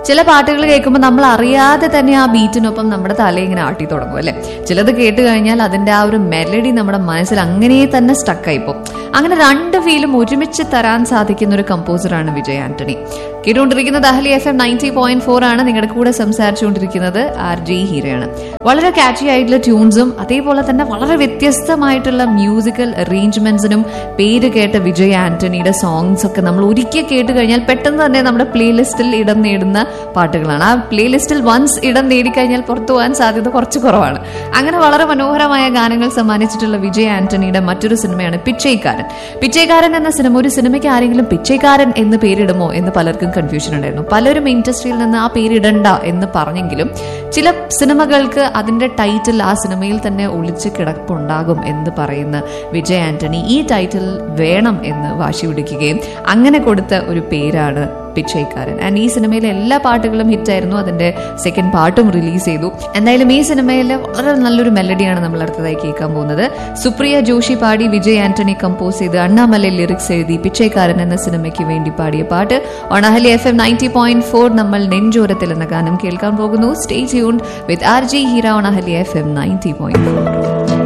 ചില പാട്ടുകൾ കേൾക്കുമ്പോൾ നമ്മൾ അറിയാതെ തന്നെ ആ ബീറ്റിനൊപ്പം നമ്മുടെ തല ഇങ്ങനെ ആട്ടി തുടങ്ങും അല്ലെ ചിലത് കേട്ട് കഴിഞ്ഞാൽ അതിന്റെ ആ ഒരു മെലഡി നമ്മുടെ മനസ്സിൽ അങ്ങനെ തന്നെ സ്റ്റക്കായി പോകും അങ്ങനെ രണ്ട് ഫീലും ഒരുമിച്ച് തരാൻ സാധിക്കുന്ന ഒരു കമ്പോസറാണ് വിജയ് ആന്റണി കേട്ടുകൊണ്ടിരിക്കുന്നത് Ahalia FM M ninety point ഫോർ ആണ് നിങ്ങളുടെ കൂടെ സംസാരിച്ചുകൊണ്ടിരിക്കുന്നത് ആർ ജി ഹീരയാണ് വളരെ കാച്ചി ആയിട്ടുള്ള ട്യൂൺസും അതേപോലെ തന്നെ വളരെ വ്യത്യസ്തമായിട്ടുള്ള മ്യൂസിക്കൽ അറേഞ്ച്മെന്റ്സിനും പേര് കേട്ട വിജയ് ആന്റണിയുടെ സോങ്സ് ഒക്കെ നമ്മൾ ഒരിക്കൽ കേട്ട് കഴിഞ്ഞാൽ പെട്ടെന്ന് തന്നെ നമ്മുടെ പ്ലേലിസ്റ്റിൽ ഇടം നേടുന്ന പാട്ടുകളാണ് ആ പ്ലേലിസ്റ്റിൽ വൺസ് ഇടം നേടിക്കഴിഞ്ഞാൽ പുറത്തു പോകാൻ സാധ്യത കുറച്ച് കുറവാണ് അങ്ങനെ വളരെ മനോഹരമായ ഗാനങ്ങൾ സമ്മാനിച്ചിട്ടുള്ള വിജയ് ആന്റണിയുടെ മറ്റൊരു സിനിമയാണ് പിച്ചൈക്കാരൻ പിച്ചൈക്കാരൻ എന്ന സിനിമ ഒരു സിനിമയ്ക്ക് ആരെങ്കിലും പിച്ചൈക്കാരൻ എന്ന് പേരിടുമോ എന്ന് പലർക്കും കൺഫ്യൂഷൻ ഉണ്ടായിരുന്നു പലരും ഇൻഡസ്ട്രിയിൽ നിന്ന് ആ പേരിടണ്ട എന്ന് പറഞ്ഞെങ്കിലും ചില സിനിമകൾക്ക് അതിന്റെ ടൈറ്റിൽ ആ സിനിമയിൽ തന്നെ ഒളിച്ച് കിടപ്പുണ്ടാകും എന്ന് പറയുന്ന വിജയ് ആന്റണി ഈ ടൈറ്റിൽ വേണം എന്ന് വാശി പിടിക്കുകയും അങ്ങനെ കൊടുത്ത ഒരു പേരാണ് പിച്ചൈക്കാരൻ ആൻഡ് ഈ സിനിമയിലെ എല്ലാ പാട്ടുകളും ഹിറ്റായിരുന്നു അതിന്റെ സെക്കൻഡ് പാർട്ടും റിലീസ് ചെയ്തു എന്തായാലും ഈ സിനിമയിലെ വളരെ നല്ലൊരു മെലഡിയാണ് നമ്മൾ അടുത്തതായി കേൾക്കാൻ പോകുന്നത് സുപ്രിയ ജോഷി പാടി വിജയ് ആന്റണി കമ്പോസ് ചെയ്ത് അണ്ണാമല ലിറിക്സ് എഴുതി പിച്ചൈക്കാരൻ എന്ന സിനിമയ്ക്ക് വേണ്ടി പാടിയ പാട്ട് ഒണഹലി F M ninety point four നമ്മൾ നെഞ്ചോരത്തിൽ എന്ന ഗാനം കേൾക്കാൻ പോകുന്നു stay tuned with R G Heera ഒണഹലി F M ninety point four